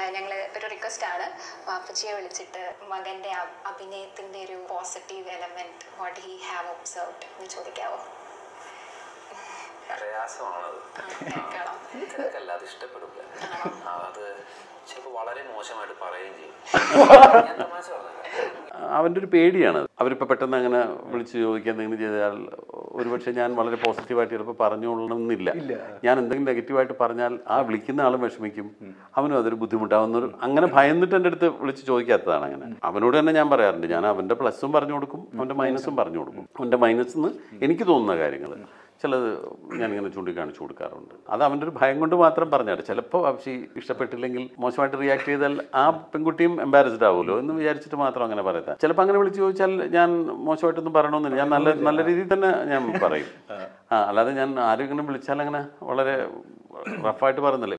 ഞങ്ങൾ ഒരു റിക്വസ്റ്റ് ആണ് വാപ്പച്ചിയെ വിളിച്ചിട്ട് മകന്റെ അ- അഭിനയത്തിന്റെ ഒരു positive element what he have observed എന്ന് ചോദിക്കാവോ പ്രയാസമാണത് കേൾക്കണം ചിലർക്കല്ല അത് ഇഷ്ടപ്പെടില്ല ആ, അത് ചിലപ്പോൾ വളരെ മോശമായിട്ട് പറയുകയും ചെയ്യും ഞാൻ തമാശ പറഞ്ഞില്ല അവൻ്റെ ഒരു പേടിയാണ് അവരിപ്പോൾ പെട്ടെന്ന് അങ്ങനെ വിളിച്ച് ചോദിക്കുക എന്തെങ്കിലും ചെയ്താൽ ഒരുപക്ഷെ ഞാൻ വളരെ പോസിറ്റീവായിട്ട് ചിലപ്പോൾ പറഞ്ഞുകൊള്ളണമെന്നില്ല ഞാൻ എന്തെങ്കിലും നെഗറ്റീവായിട്ട് പറഞ്ഞാൽ ആ വിളിക്കുന്ന ആളും വിഷമിക്കും അവനും അതൊരു ബുദ്ധിമുട്ടാവുന്നൊരു അങ്ങനെ ഭയന്നിട്ട് എൻ്റെ അടുത്ത് വിളിച്ച് ചോദിക്കാത്തതാണ് അങ്ങനെ അവനോട് തന്നെ ഞാൻ പറയാറുണ്ട് ഞാൻ അവൻ്റെ പ്ലസും പറഞ്ഞു കൊടുക്കും അവൻ്റെ മൈനസും പറഞ്ഞു കൊടുക്കും അവൻ്റെ മൈനസ് എന്ന് എനിക്ക് തോന്നുന്ന കാര്യങ്ങൾ ചിലത് ഞാനിങ്ങനെ ചൂണ്ടിക്കാണിച്ചു കൊടുക്കാറുണ്ട് അത് അവൻ്റെ ഒരു ഭയം കൊണ്ട് മാത്രം പറഞ്ഞാണ് ചിലപ്പോൾ പക്ഷേ ഇഷ്ടപ്പെട്ടില്ലെങ്കിൽ മോശമായിട്ട് റിയാക്ട് ചെയ്താൽ ആ പെൺകുട്ടിയും എംബാരസ്ഡ് ആവുമല്ലോ എന്ന് വിചാരിച്ചിട്ട് മാത്രം അങ്ങനെ പറയാം ചിലപ്പോൾ അങ്ങനെ വിളിച്ച് ചോദിച്ചാൽ ഞാൻ മോശമായിട്ടൊന്നും പറയണമെന്നില്ല ഞാൻ നല്ല നല്ല രീതിയിൽ തന്നെ ഞാൻ പറയും ആ അല്ലാതെ ഞാൻ ആരും ഇങ്ങനെ വിളിച്ചാൽ അങ്ങനെ വളരെ റഫായിട്ട് പറയുന്നില്ല